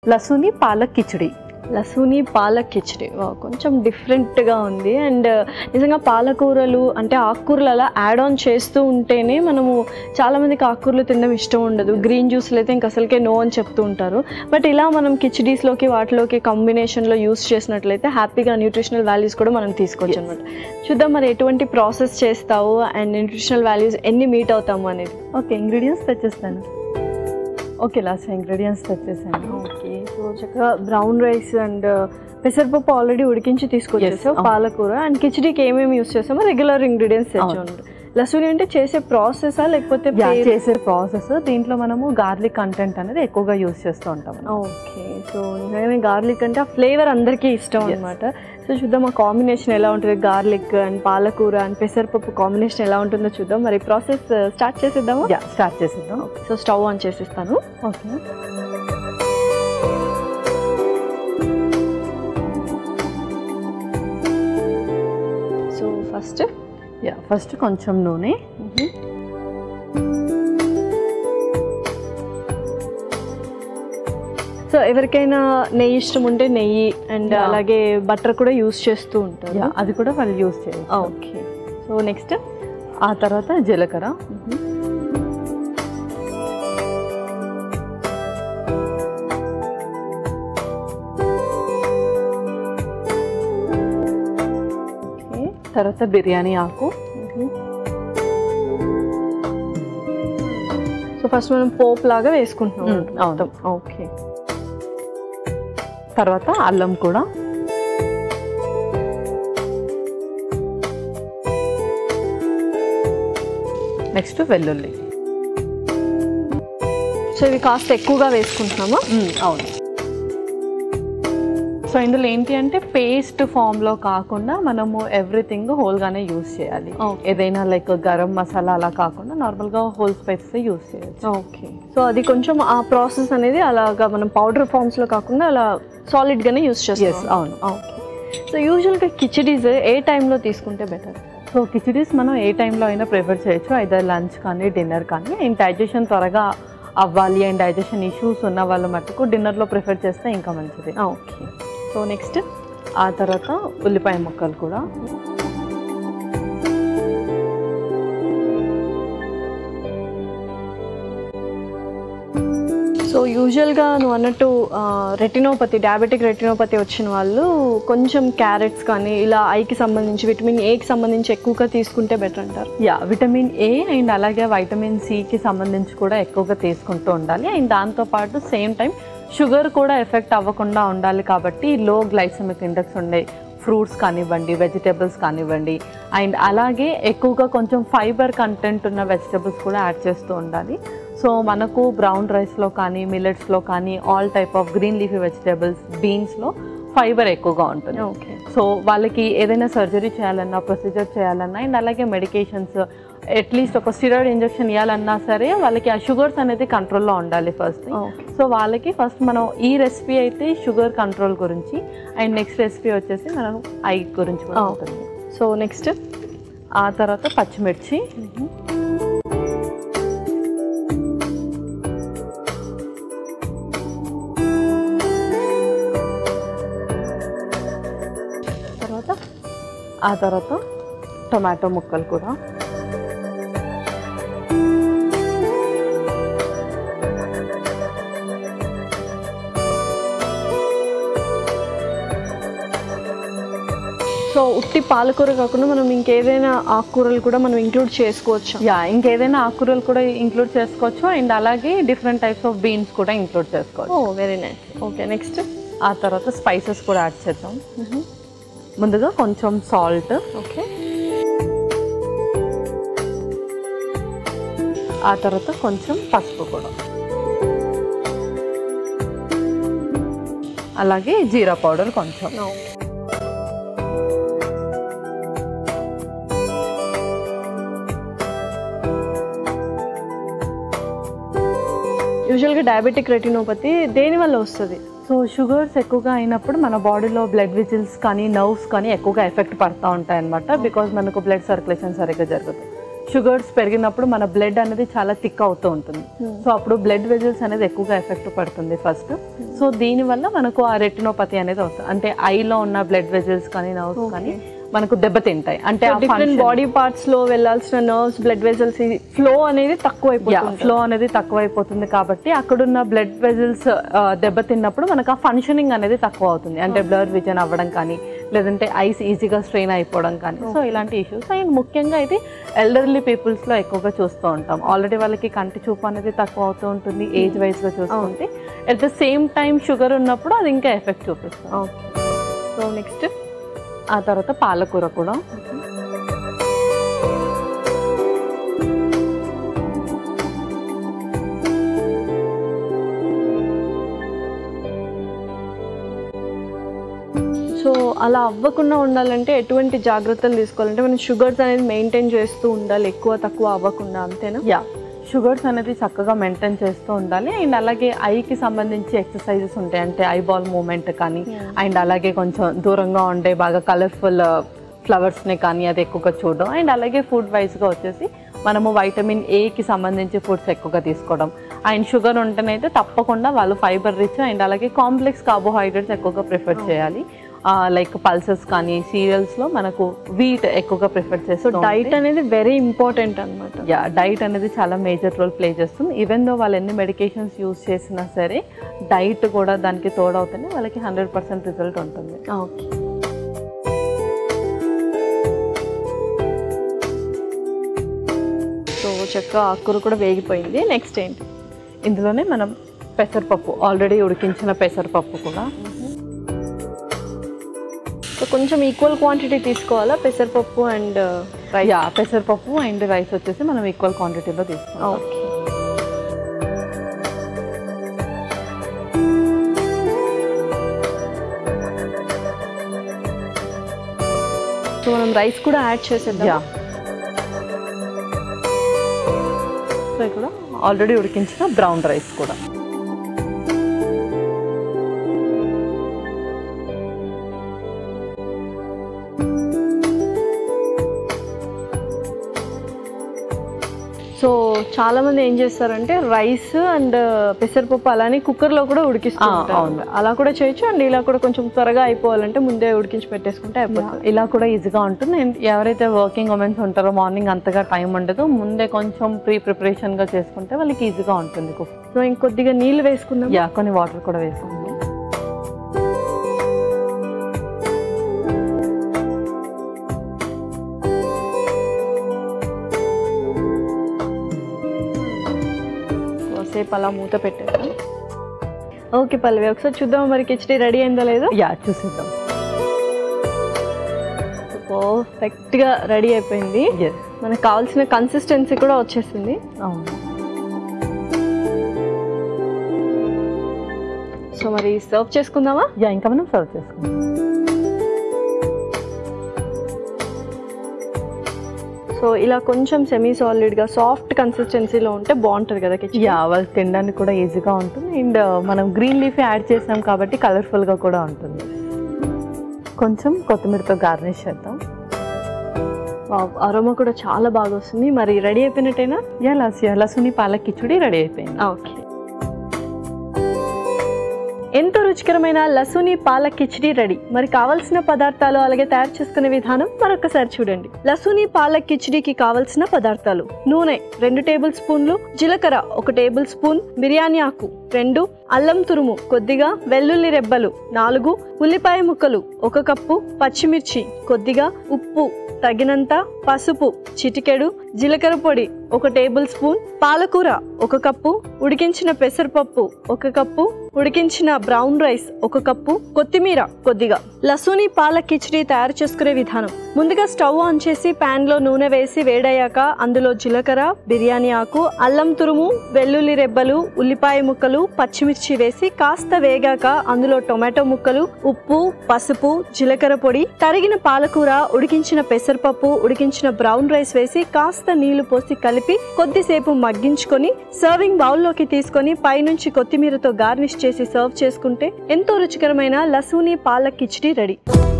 లసుని పాలక్ కిచిడి లసూని పాలక్ కిచడీ వా, కొంచెం డిఫరెంట్గా ఉంది అండ్ నిజంగా పాలకూరలు అంటే ఆకుకూరలు అలా యాడ్ ఆన్ చేస్తూ ఉంటేనే మనము చాలామందికి ఆకుకూరలు తినడం ఇష్టం ఉండదు గ్రీన్ జ్యూస్లు అయితే ఇంక అసలుకే నో అని చెప్తూ ఉంటారు బట్ ఇలా మనం కిచడీస్లోకి వాటిలోకి కాంబినేషన్లో యూస్ చేసినట్లయితే హ్యాపీగా న్యూట్రిషనల్ వాల్యూస్ కూడా మనం తీసుకోవచ్చు అనమాట చూద్దాం మరి ఎటువంటి ప్రాసెస్ చేస్తావు అండ్ న్యూట్రిషనల్ వాల్యూస్ ఎన్ని మీట్ అవుతాము అనేది ఓకే ఇంగ్రీడియంట్స్ తెచ్చేస్తాను ఓకే లాస్ట్ ఇంగ్రీడియంట్స్ తెచ్చేసాను ఓకే సో చక్కగా బ్రౌన్ రైస్ అండ్ పెసరపప్పు ఆల్రెడీ ఉడికించి తీసుకొచ్చేసావు అవును. పాలకూర అండ్ కిచడీకి ఏమేమి యూస్ చేస్తామో రెగ్యులర్ ఇంగ్రీడియంట్స్ అవును. తెచ్చాను లసూని అంటే చేసే ప్రాసెసా లేకపోతే యా, పేరు- చేసే ప్రాసెస్ దీంట్లో మనము గార్లిక్ కంటెంట్ అనేది ఎక్కువగా యూస్ చేస్తూ ఉంటాం ఓకే సో నిజంగానే గార్లిక్ అంటే ఆ ఫ్లేవర్ అందరికీ ఇష్టం Yes. అనమాట సో చూద్దాం ఆ కాంబినేషన్ ఎలా ఉంటుంది గార్లిక్ అండ్ పాలకూర అండ్ పెసరపప్పు కాంబినేషన్ ఎలా ఉంటుందో చూద్దాం మరి ప్రాసెస్ స్టార్ట్ చేసేద్దామా యా స్టార్ట్ చేసేద్దాం సో స్టవ్ ఆన్ చేసేస్తాను okay so first yeah first కొంచెం నూనె సో ఎవరికైనా నెయ్యి ఇష్టం ఉంటే నెయ్యి అండ్ Yeah. అలాగే బటర్ కూడా యూస్ చేస్తూ ఉంటారు యా అది కూడా వాళ్ళు యూస్ చేయాలి ఓకే సో నెక్స్ట్ ఆ తర్వాత జీలకర్ర ఓకే తర్వాత బిర్యానీ ఆకు సో ఫస్ట్ మనం పోప్ లాగా వేసుకుంటున్నాం Mm, అవును. మొత్తం ఓకే తర్వాత అల్లం కూడా నెక్స్ట్ వెల్లుల్లి సో ఇవి కాస్త ఎక్కువగా వేసుకుంటున్నామా అవును సో ఇందులో ఏంటి అంటే పేస్ట్ ఫామ్లో కాకుండా మనము ఎవ్రీథింగ్ హోల్గానే యూస్ చేయాలి Okay. ఏదైనా లైక్ గరం మసాలా అలా కాకుండా నార్మల్గా హోల్ స్పైసెస్ యూస్ చేయొచ్చు ఓకే సో అది కొంచెం ఆ ప్రాసెస్ అనేది అలాగా మనం పౌడర్ ఫామ్స్లో కాకుండా అలా సాలిడ్గానే యూస్ ఎస్ చేస్తాం అవును ఓకే సో యూజువల్గా కిచడీస్ ఏ టైంలో తీసుకుంటే బెటర్ సో కిచిడీస్ మనం ఏ టైంలో అయినా ప్రిఫర్ చేయొచ్చు ఐదర్ లంచ్ కానీ డిన్నర్ కానీ అండ్ డైజెషన్ త్వరగా అవ్వాలి అండ్ డైజెషన్ ఇష్యూస్ ఉన్న వాళ్ళ మటుకు డిన్నర్లో ప్రిఫర్ చేస్తే ఇంకా మంచిది ఓకే సో నెక్స్ట్ ఆ తర్వాత ఉల్లిపాయ ముక్కలు కూడా సో యూజువల్గా నువ్వు అన్నట్టు రెటినోపతి డయాబెటిక్ రెటినోపతి వచ్చిన వాళ్ళు కొంచెం క్యారెట్స్ కానీ ఇలా ఐకి సంబంధించి విటమిన్ ఏకి సంబంధించి ఎక్కువగా తీసుకుంటే బెటర్ అంటారు యా విటమిన్ ఏ అండ్ అలాగే వైటమిన్ సికి సంబంధించి కూడా ఎక్కువగా తీసుకుంటూ ఉండాలి అండ్ దాంతోపాటు సేమ్ టైం షుగర్ కూడా ఎఫెక్ట్ అవ్వకుండా ఉండాలి కాబట్టి లో గ్లైసమిక్ ఇండెక్స్ ఉండే ఫ్రూట్స్ కానివ్వండి వెజిటేబుల్స్ కానివ్వండి అండ్ అలాగే ఎక్కువగా కొంచెం ఫైబర్ కంటెంట్ ఉన్న వెజిటేబుల్స్ కూడా యాడ్ చేస్తూ ఉండాలి సో మనకు బ్రౌన్ రైస్లో కానీ మిల్లెట్స్లో కానీ all type of green leafy vegetables బీన్స్లో ఫైబర్ ఎక్కువగా ఉంటుంది ఓకే సో వాళ్ళకి ఏదైనా సర్జరీ చేయాలన్నా ప్రొసీజర్ చేయాలన్నా అండ్ అలాగే మెడికేషన్స్ అట్లీస్ట్ ఒక స్టిరాయిడ్ ఇంజెక్షన్ ఇవ్వాలన్నా సరే వాళ్ళకి ఆ షుగర్స్ అనేది కంట్రోల్లో ఉండాలి ఫస్ట్ ఓకే సో వాళ్ళకి ఫస్ట్ మనం ఈ రెసిపీ అయితే షుగర్ కంట్రోల్ గురించి అండ్ నెక్స్ట్ రెసిపీ వచ్చేసి మనం ఐ గురించి కూడా Oh. ఉంటుంది సో నెక్స్ట్ ఆ తర్వాత పచ్చిమిర్చి తర్వాత ఆ తర్వాత టొమాటో ముక్కలు కూడా సో ఉట్టి పాలకూర కాకుండా మనం ఇంకేదైనా ఆకుకూరలు కూడా మనం ఇంక్లూడ్ చేసుకోవచ్చు యా ఇంకేదైనా ఆకుకూరలు కూడా ఇంక్లూడ్ చేసుకోవచ్చు అండ్ అలాగే డిఫరెంట్ టైప్స్ ఆఫ్ బీన్స్ కూడా ఇంక్లూడ్ చేసుకోవచ్చు oh very nice okay next ఆ తర్వాత స్పైసెస్ కూడా యాడ్ చేద్దాం ముందుగా కొంచెం సాల్ట్ ఓకే ఆ తర్వాత కొంచెం పసుపు కూడా అలాగే జీరా పౌడర్ కొంచెం యూజువల్గా డయాబెటిక్ రెటినోపతి దేని వల్ల వస్తుంది సో షుగర్స్ ఎక్కువగా అయినప్పుడు మన బాడీలో బ్లడ్ విజిల్స్ కానీ నర్వ్స్ కానీ ఎక్కువగా ఎఫెక్ట్ పడతా ఉంటాయి అనమాట బికాజ్ మనకు బ్లడ్ సర్క్యులేషన్ సరిగ్గా జరుగుతుంది షుగర్స్ పెరిగినప్పుడు మన బ్లడ్ అనేది చాలా థిక్ అవుతూ ఉంటుంది సో అప్పుడు బ్లడ్ వెజల్స్ అనేది ఎక్కువగా ఎఫెక్ట్ పడుతుంది ఫస్ట్ సో దీనివల్ల మనకు ఆ రెటినోపతి అనేది వస్తుంది అంటే ఐలో ఉన్న బ్లడ్ వెజల్స్ కానీ నర్వ్స్ కానీ మనకు దెబ్బతింటాయి అంటే ఆ డిఫరెంట్ function- బాడీ పార్ట్స్ లో వెళ్ళాల్సిన నర్వ్స్ బ్లడ్ వెజల్స్ ఫ్లో అనేది తక్కువ అయిపోతుంది ఫ్లో అనేది తక్కువైపోతుంది కాబట్టి అక్కడున్న బ్లడ్ వెజల్స్ దెబ్బతిన్నప్పుడు మనకు ఆ ఫంక్షనింగ్ అనేది తక్కువ అవుతుంది అంటే బ్లడ్ విజన్ అవ్వడం కానీ లేదంటే ఐస్ ఈజీగా స్ట్రెయిన్ అయిపోవడం కానీ సో ఇలాంటి ఇష్యూస్ అండ్ ముఖ్యంగా ఇది ఎల్డర్లీ పీపుల్స్లో ఎక్కువగా చూస్తూ ఉంటాం ఆల్రెడీ వాళ్ళకి కంటి చూపు అనేది తక్కువ అవుతూ ఉంటుంది ఏజ్ వైజ్గా చూసుకుంటే at the same time sugar ఉన్నప్పుడు అది ఇంకా ఎఫెక్ట్ చూపిస్తుంది ఓకే సో నెక్స్ట్ ఆ తర్వాత పాలకూర కూడా సో అలా అవ్వకుండా ఉండాలంటే ఎటువంటి జాగ్రత్తలు తీసుకోవాలంటే మనం షుగర్స్ అనేది మెయింటైన్ చేస్తూ ఉండాలి ఎక్కువ తక్కువ అవ్వకుండా అంతేనా యా షుగర్స్ అనేది చక్కగా మెయింటైన్ చేస్తూ ఉండాలి అండ్ అలాగే ఐకి సంబంధించి ఎక్సర్సైజెస్ ఉంటాయి అంటే ఐ బాల్ మూమెంట్ కానీ అండ్ అలాగే కొంచెం దూరంగా ఉండే బాగా కలర్ఫుల్ ఫ్లవర్స్ని కానీ అది ఎక్కువగా చూడడం అండ్ అలాగే ఫుడ్ వైజ్గా వచ్చేసి మనము వైటమిన్ ఏకి సంబంధించి ఫుడ్స్ ఎక్కువగా తీసుకోవడం అండ్ షుగర్ ఉంటేనైతే తప్పకుండా వాళ్ళు ఫైబర్ రిచ్ అండ్ అలాగే కాంప్లెక్స్ కార్బోహైడ్రేట్స్ ఎక్కువగా ప్రిఫర్ చేయాలి లైక్ పల్సెస్ కానీ సీరియల్స్లో మనకు వీట్ ఎక్కువగా ప్రిఫర్ సో చేస్తూ డైట్ అనేది వెరీ ఇంపార్టెంట్ అనమాట యా డైట్ అనేది చాలా మేజర్ రోల్ ప్లే చేస్తుంది ఈవెన్ దో వాళ్ళు ఎన్ని మెడికేషన్స్ యూస్ చేసినా సరే డైట్ కూడా దానికి తోడవుతేనే వాళ్ళకి హండ్రెడ్ పర్సెంట్ రిజల్ట్ ఉంటుంది ఓకే సో చెక్క ఆకుకూర కూడా వేగిపోయింది నెక్స్ట్ ఏంటి ఇందులోనే మనం పెసరపప్పు ఆల్రెడీ ఉడికించిన పెసరపప్పు కూడా సో కొంచెం ఈక్వల్ క్వాంటిటీ తీసుకోవాలా పెసరపప్పు అండ్ రైస్ యా పెసరపప్పు అండ్ రైస్ వచ్చేసి మనం ఈక్వల్ క్వాంటిటీలో తీసుకుంటాం ఓకే సో మనం రైస్ కూడా యాడ్ చేసేద్దాం యా సో ఇక్కడ ఆల్రెడీ ఉడికించిన బ్రౌన్ రైస్ కూడా సో చాలా మంది ఏం చేస్తారంటే రైస్ అండ్ పెసరపప్పు అలానే కుక్కర్ లో కూడా ఉడికిస్తూ ఆ, ఉంటారు. అవును. అలా కూడా చేయొచ్చు అండ్ ఇలా కూడా కొంచెం త్వరగా అయిపోవాలంటే ముందే ఉడికించి పెట్టేసుకుంటే అయిపోతుంది ఇలా కూడా ఈజీగా ఉంటుంది అండ్ ఎవరైతే వర్కింగ్ ఉమెన్స్ ఉంటారో మార్నింగ్ అంతగా టైం ఉండదు ముందే కొంచెం ప్రీ ప్రిపరేషన్గా చేసుకుంటే వాళ్ళకి ఈజీగా ఉంటుంది కుక్ సో ఇంకొద్దిగా నీళ్ళు వేసుకుందాం యా కొన్ని వాటర్ కూడా వేసుకుందాం కాసేపు అలా మూత పెట్టేద్దాం ఓకే పల్లవి ఒకసారి చూద్దాం మరి కిచడీ రెడీ అయిందో లేదో యా చూసేద్దాం పర్ఫెక్ట్గా రెడీ అయిపోయింది ఎస్ మనకు కావాల్సిన కన్సిస్టెన్సీ కూడా వచ్చేసింది అవును సో మరి సర్వ్ చేసుకుందామా యా ఇంకా మనం సర్వ్ చేసుకుందాం సో ఇలా కొంచెం సెమీ సాలిడ్గా సాఫ్ట్ కన్సిస్టెన్సీలో ఉంటే బాగుంటుంది కదా కిచడీ యా వాళ్ళకి తినడానికి కూడా ఈజీగా ఉంటుంది అండ్ మనం గ్రీన్ లీఫ్ యాడ్ చేసినాం కాబట్టి కలర్ఫుల్గా కూడా ఉంటుంది కొంచెం కొత్తిమీరతో గార్నిష్ చేద్దాం అరోమా కూడా చాలా బాగా వస్తుంది మరి రెడీ అయిపోయినట్టేనా యా లస్ లసుని పాలక్ కిచుడి రెడీ అయిపోయింది ఓకే ఎంతో రుచికరమైన లసుని పాలక్ కిచిడి రెడీ మరి కావలసిన పదార్థాలు అలాగే తయారు చేసుకునే విధానం మరొకసారి చూడండి లసుని పాలక్ కిచిడికి కావలసిన పదార్థాలు నూనె రెండు టేబుల్ స్పూన్లు జీలకర్ర ఒక టేబుల్ స్పూన్ బిర్యానీ ఆకు రెండు అల్లం తురుము కొద్దిగా వెల్లుల్లి రెబ్బలు నాలుగు ఉల్లిపాయ ముక్కలు ఒక కప్పు పచ్చిమిర్చి కొద్దిగా ఉప్పు తగినంత పసుపు చిటికెడు జీలకర్ర పొడి ఒక టేబుల్ స్పూన్ పాలకూర ఒక కప్పు ఉడికించిన పెసరపప్పు ఒక కప్పు ఉడికించిన బ్రౌన్ రైస్ ఒక కప్పు కొత్తిమీర కొద్దిగా లసూని పాలక్ కిచడీ తయారు చేసుకునే విధానం ముందుగా స్టవ్ ఆన్ చేసి పాన్ లో నూనె వేసి వేడయ్యాక అందులో జీలకర్ర బిర్యానీ ఆకు అల్లం తురుము వెల్లుల్లి రెబ్బలు ఉల్లిపాయ ముక్కలు పచ్చిమిర్చి వేసి కాస్త వేగాక అందులో టొమాటో ముక్కలు ఉప్పు పసుపు జీలకర్ర పొడి తరిగిన పాలకూర ఉడికించిన పెసరపప్పు ఉడికించిన బ్రౌన్ రైస్ వేసి కాస్త నీళ్లు పోసి కలిపి కొద్దిసేపు మగ్గించుకొని సర్వింగ్ బౌల్లోకి తీసుకొని పైనుంచి కొత్తిమీరతో గార్నిష్ చేసి సర్వ్ చేసుకుంటే ఎంతో రుచికరమైన లసూని పాలక్ కిచడీ రెడీ